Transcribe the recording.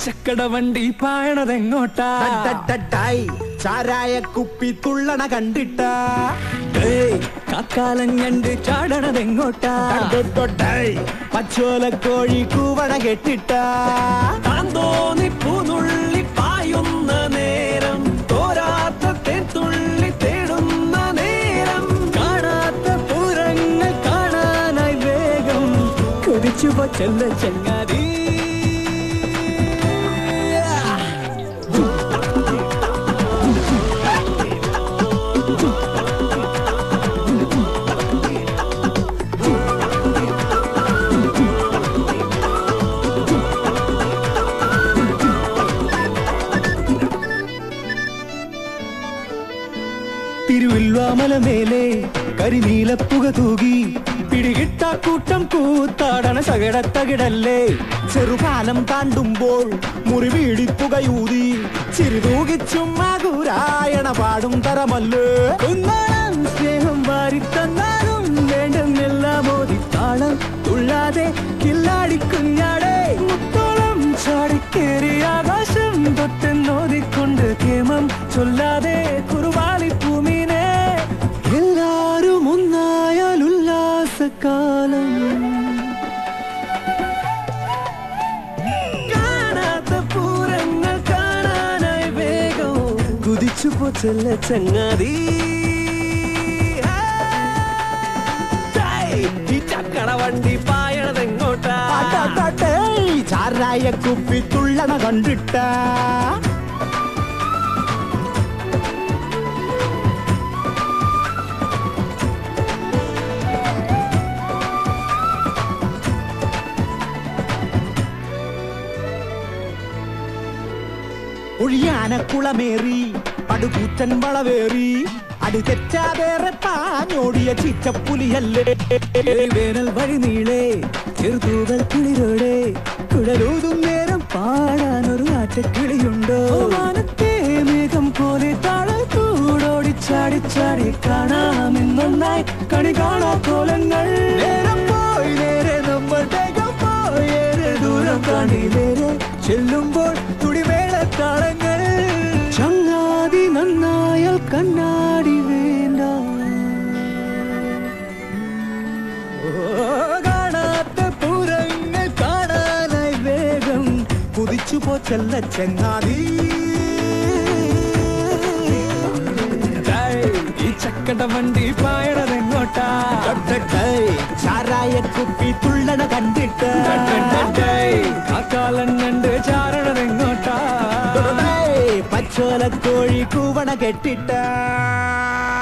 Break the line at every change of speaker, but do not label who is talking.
ചക്കട വണ്ടി പായണതെങ്ങോട്ടാ
ഡഡഡഡായ്, ചാരായ കുപ്പി തുള്ളണ കണ്ടിട്ട
ഏയ്, കാക്കാലം കണ്ട് ചാടണതെങ്ങോട്ടാ
പച്ചോല കോഴി കൂവണ കെട്ടിട്ട
താൻ തോന്നി പൂനുള്ളി പായുന്ന നേരം തോരാത്ത തേത്തുള്ളി തേടുന്ന നേരം കാണാത്ത പൂരങ്ങൾ കാണാനായി വേഗം കുതിച്ചു ചെല്ല ചങ്ങാതി
തിരുവില്വാമല മേലെ കരിനീലപ്പുക തൂകി പിടികിട്ട കൂട്ടം കൂത്താടണ സകടത്തകിടല്ലേ ചെറുകാലം താണ്ടുമ്പോൾ മുറിവീടിപ്പുകയൂതി ചിരുതൂകിച്ചുമ്മാകുരായണ പാടും തരമല്ലേ
കുന്നോളം സ്നേഹം വാരിത്തന്നാലും വേണ്ടെന്നെല്ലാം മോദി താളം തുള്ളാതെ കില്ലാടി കുഞ്ഞാടെ മുത്തോളം ചാടിക്കേറി ആകാശം തൊട്ടെന്നോദിക്കൊണ്ട് കേമം ചൊല്ലാതെ കുറുവാലി ഭൂമിനെ എല്ലാരും ഒന്നായാൽ ഉല്ലാസകാലം കാണാത്ത പൂരങ്ങൾ കാണാനായി വേഗം കുതിച്ചു പോച്ചല്ല ചങ്ങാതി ഹേയ്, ഈ ചക്കട വണ്ടി പായണതെങ്ങോട്ടാ
ആട്ടാട്ടാട്ടേയ്, ചാരായ കുപ്പി തുള്ളണ കണ്ടിട്ട ഒഴിയാനക്കുളമേറി പടുകൂറ്റൻ വളവേറി അടി തെറ്റാതേറെ പാഞ്ഞോടിയ ചീറ്റപ്പുലിയല്ലേ
ഏയ് വേനൽ വഴി നീളെ ചെറുതൂവൽ കിളിരോടെ കുഴലൂതും നേരം പാടാൻ ഒരു ആറ്റക്കിളിയുണ്ടോ മാനത്തെ മേഘം പോലെ താഴെ കൂടോടി ചാടി ചാടി കാണാമെന്നൊന്നായി കണി കാണാ കോലങ്ങൾ നേരം പോയി നേരെ നമ്മൾ വേഗം പോയി ഏറെ ദൂരം കാണി നേരെ ചെല്ലുമ്പോൾ തുടിമേള താളങ്ങൾ ചങ്ങാതി നന്നായാൽ കണ്ണാടി വേണ്ട കാണാത്ത പൂരങ്ങൾ കാണാനായി വേഗം
കുതിച്ചു പോച്ചല്ല ചെങ്ങാതി
ഏയ്, ഈ ചക്കട വണ്ടി പായണതെങ്ങോട്ടാ
ടട്ടട്ടേയ്, ചാരായ കുപ്പി തുള്ളണ കണ്ടിട്ട്
കാക്കാലൻ കണ്ട് ചാരണതെങ്ങോട്ടാ
പച്ചോല കോഴി കൂവണ കെട്ടിട്ട